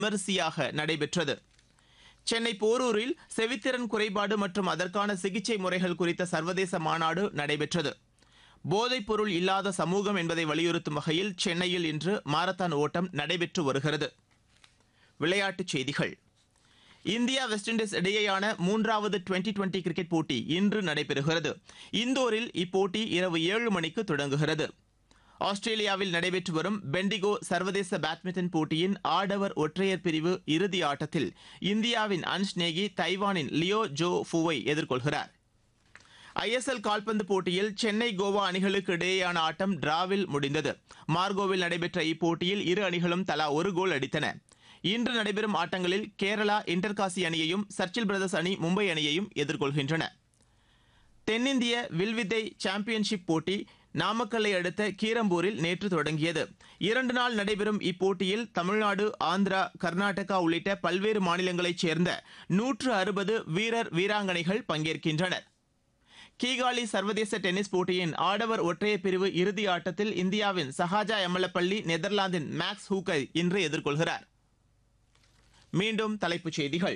விமரிசையாக நடைபெற்றது சென்னை போரூரில் செவித்திறன் குறைபாடு மற்றும் அதற்கான சிகிச்சை முறைகள் குறித்த சர்வதேச மாநாடு நடைபெற்றது போதைப் பொருள் இல்லாத சமூகம் என்பதை வலியுறுத்தும் வகையில் சென்னையில் இன்று மாரத்தான் ஓட்டம் நடைபெற்று வருகிறது விளையாட்டுச் செய்திகள் இந்தியா வெஸ்ட் இண்டீஸ் இடையேயான மூன்றாவது டுவெண்டி டுவெண்டி கிரிக்கெட் போட்டி இன்று நடைபெறுகிறது இந்தோரில் இப்போட்டி இரவு ஏழு மணிக்கு தொடங்குகிறது ஆஸ்திரேலியாவில் நடைபெற்று வரும் பெண்டிகோ சர்வதேச பேட்மிண்டன் போட்டியின் ஆடவர் ஒற்றையர் பிரிவு இறுதி ஆட்டத்தில் இந்தியாவின் அன்ஷ் நேகி தைவானின் லியோ ஜோ ஃபுவை எதிர்கொள்கிறார் ஐஎஸ்எல் கால்பந்து போட்டியில் சென்னை கோவா அணிகளுக்கு இடையேயான ஆட்டம் டிராவில் முடிந்தது மார்கோவில் நடைபெற்ற இப்போட்டியில் இரு அணிகளும் தலா ஒரு கோல் அடித்தன இன்று நடைபெறும் ஆட்டங்களில் கேரளா இன்டர்காசி அணியையும் சர்ச்சில் பிரதர்ஸ் அணி மும்பை அணியையும் எதிர்கொள்கின்றன தென்னிந்திய வில்வித்தை சாம்பியன்ஷிப் போட்டி நாமக்கல்லை அடுத்த கீரம்பூரில் நேற்று தொடங்கியது இரண்டு நாள் நடைபெறும் இப்போட்டியில் தமிழ்நாடு ஆந்திரா கர்நாடகா உள்ளிட்ட பல்வேறு மாநிலங்களைச் சேர்ந்த நூற்று அறுபது வீரர் வீராங்கனைகள் பங்கேற்கின்றனர் கீகாலி சர்வதேச டென்னிஸ் போட்டியின் ஆடவர் ஒற்றையர் பிரிவு இறுதி ஆட்டத்தில் இந்தியாவின் சஹாஜா எம்மலப்பள்ளி நெதர்லாந்தின் மேக்ஸ் ஹூக்கை இன்று எதிர்கொள்கிறார் மீண்டும் தலைப்புச் செய்திகள்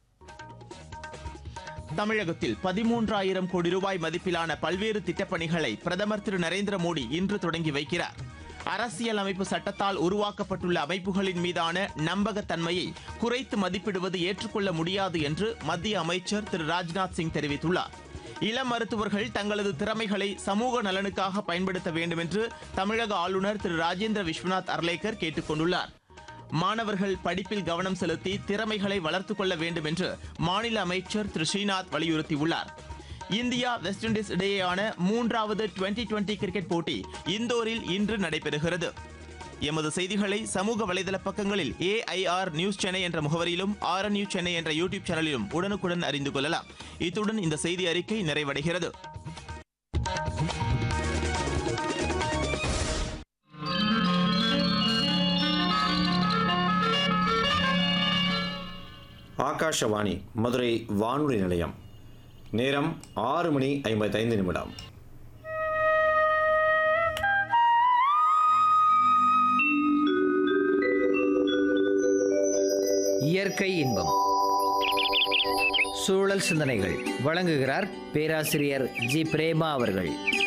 தமிழகத்தில் பதிமூன்றாயிரம் கோடி ரூபாய் மதிப்பிலான பல்வேறு திட்டப்பணிகளை பிரதமர் திரு நரேந்திர மோடி இன்று தொடங்கி வைக்கிறார் அரசியல் அமைப்பு சட்டத்தால் உருவாக்கப்பட்டுள்ள அமைப்புகளின் மீதான நம்பகத்தன்மையை குறைத்து மதிப்பிடுவது ஏற்றுக்கொள்ள முடியாது என்று மத்திய அமைச்சர் திரு ராஜ்நாத் சிங் தெரிவித்துள்ளார் இளம் மருத்துவர்கள் தங்களது திறமைகளை சமூக நலனுக்காக பயன்படுத்த வேண்டும் என்று தமிழக ஆளுநர் திரு ராஜேந்திர விஸ்வநாத் அர்லேக்கர் கேட்டுக் கொண்டுள்ளார் மாணவர்கள் படிப்பில் கவனம் செலுத்தி திறமைகளை வளர்த்துக் கொள்ள வேண்டும் என்று மாநில அமைச்சர் திரு ஸ்ரீநாத் வலியுறுத்தியுள்ளார் இந்தியா வெஸ்ட் இண்டீஸ் இடையேயான மூன்றாவது டுவெண்டி டுவெண்டி கிரிக்கெட் போட்டி இந்தோரில் இன்று நடைபெறுகிறது எமது செய்திகளை சமூக வலைதள பக்கங்களில் ஏஐஆர் நியூஸ் சென்னை என்ற முகவரியிலும் ஆர் நியூஸ் சென்னை என்ற யூடியூப் சேனலிலும் உடனுக்குடன் அறிந்து கொள்ளலாம் இத்துடன் இந்த செய்தி அறிக்கை நிறைவடைகிறது ஆகாஷவாணி மதுரை வானொலி நிலையம் நேரம் ஆறு மணி ஐம்பத்தைந்து நிமிடம் இயற்கை இன்பம் சூழல் சிந்தனைகள் வழங்குகிறார் பேராசிரியர் ஜி பிரேமா அவர்கள்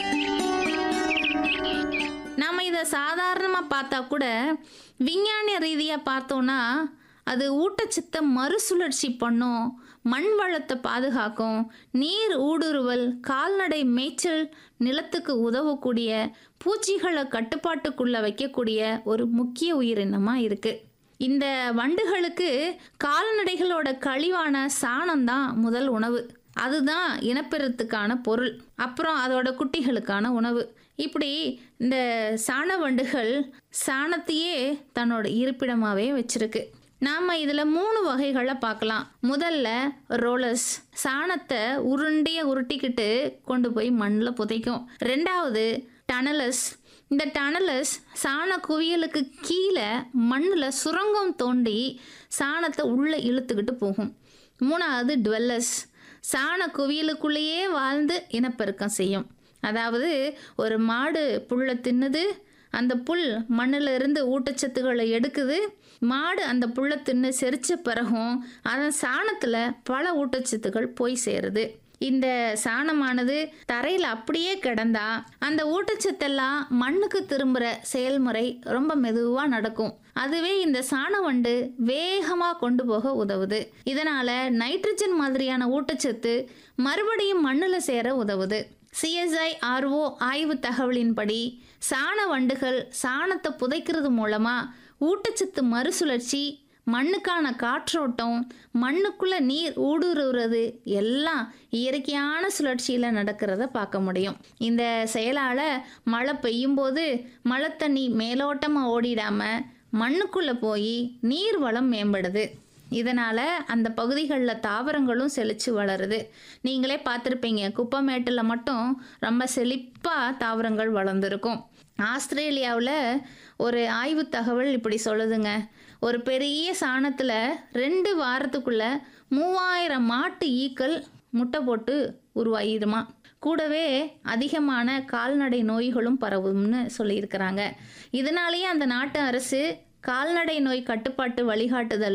நம்ம இதை சாதாரணமாக பார்த்தா கூட விஞ்ஞான ரீதியாக பார்த்தோன்னா அது ஊட்டச்சத்தை மறுசுழற்சி பண்ணும் மண் வளத்தை பாதுகாக்கும் நீர் ஊடுருவல் கால்நடை மேய்ச்சல் நிலத்துக்கு உதவக்கூடிய பூச்சிகளை கட்டுப்பாட்டுக்குள்ள வைக்கக்கூடிய ஒரு முக்கிய உயிரினமாக இருக்குது இந்த வண்டுகளுக்கு கால்நடைகளோட கழிவான சாணம்தான் முதல் உணவு அதுதான் இனப்பெருத்துக்கான பொருள் அப்புறம் அதோட குட்டிகளுக்கான உணவு இப்படி இந்த சாண வண்டுகள் சாணத்தையே தன்னோட இருப்பிடமாகவே வச்சிருக்கு நாம் இதில் மூணு வகைகளை பார்க்கலாம் முதல்ல ரோலர்ஸ் சாணத்தை உருண்டையை உருட்டிக்கிட்டு கொண்டு போய் மண்ணில் புதைக்கும் ரெண்டாவது டனலஸ் இந்த டனலஸ் சாண குவியலுக்கு கீழே மண்ணில் சுரங்கம் தோண்டி சாணத்தை உள்ளே இழுத்துக்கிட்டு போகும் மூணாவது டுவெல்லஸ் சாண குவியலுக்குள்ளேயே வாழ்ந்து இனப்பெருக்கம் செய்யும் அதாவது ஒரு மாடு புல்லை தின்னுது அந்த புல் மண்ணில் இருந்து ஊட்டச்சத்துக்களை எடுக்குது மாடு அந்த புல்லை தின்னு செரிச்ச பிறகும் அதன் சாணத்தில் பல ஊட்டச்சத்துக்கள் போய் சேருது இந்த சாணமானது தரையில் அப்படியே கிடந்தா அந்த ஊட்டச்சத்தெல்லாம் மண்ணுக்கு திரும்புகிற செயல்முறை ரொம்ப மெதுவாக நடக்கும் அதுவே இந்த சாண வண்டு வேகமாக கொண்டு போக உதவுது இதனால் நைட்ரஜன் மாதிரியான ஊட்டச்சத்து மறுபடியும் மண்ணில் சேர உதவுது சிஎஸ்ஐ ஆர்ஓ ஆய்வு தகவலின்படி சாண வண்டுகள் சாணத்தை புதைக்கிறது மூலமாக ஊட்டச்சத்து மறுசுழற்சி மண்ணுக்கான காற்றோட்டம் மண்ணுக்குள்ள நீர் ஊடுருவுறது எல்லாம் இயற்கையான சுழற்சியில் நடக்கிறத பார்க்க முடியும் இந்த செயலால் மழை பெய்யும் போது மழை தண்ணி மேலோட்டமாக ஓடிடாம மண்ணுக்குள்ளே போய் நீர் வளம் மேம்படுது இதனால் அந்த பகுதிகளில் தாவரங்களும் செழித்து வளருது நீங்களே பார்த்துருப்பீங்க குப்பமேட்டில் மட்டும் ரொம்ப செழிப்பாக தாவரங்கள் வளர்ந்துருக்கும் ஆஸ்திரேலியாவில் ஒரு ஆய்வு தகவல் இப்படி சொல்லுதுங்க ஒரு பெரிய சாணத்தில் ரெண்டு வாரத்துக்குள்ள மூவாயிரம் மாட்டு ஈக்கள் முட்டை போட்டு உருவாகிடுமா கூடவே அதிகமான கால்நடை நோய்களும் பரவும்னு சொல்லியிருக்கிறாங்க இதனாலேயே அந்த நாட்டு அரசு கால்நடை நோய் கட்டுப்பாட்டு வழிகாட்டுதல்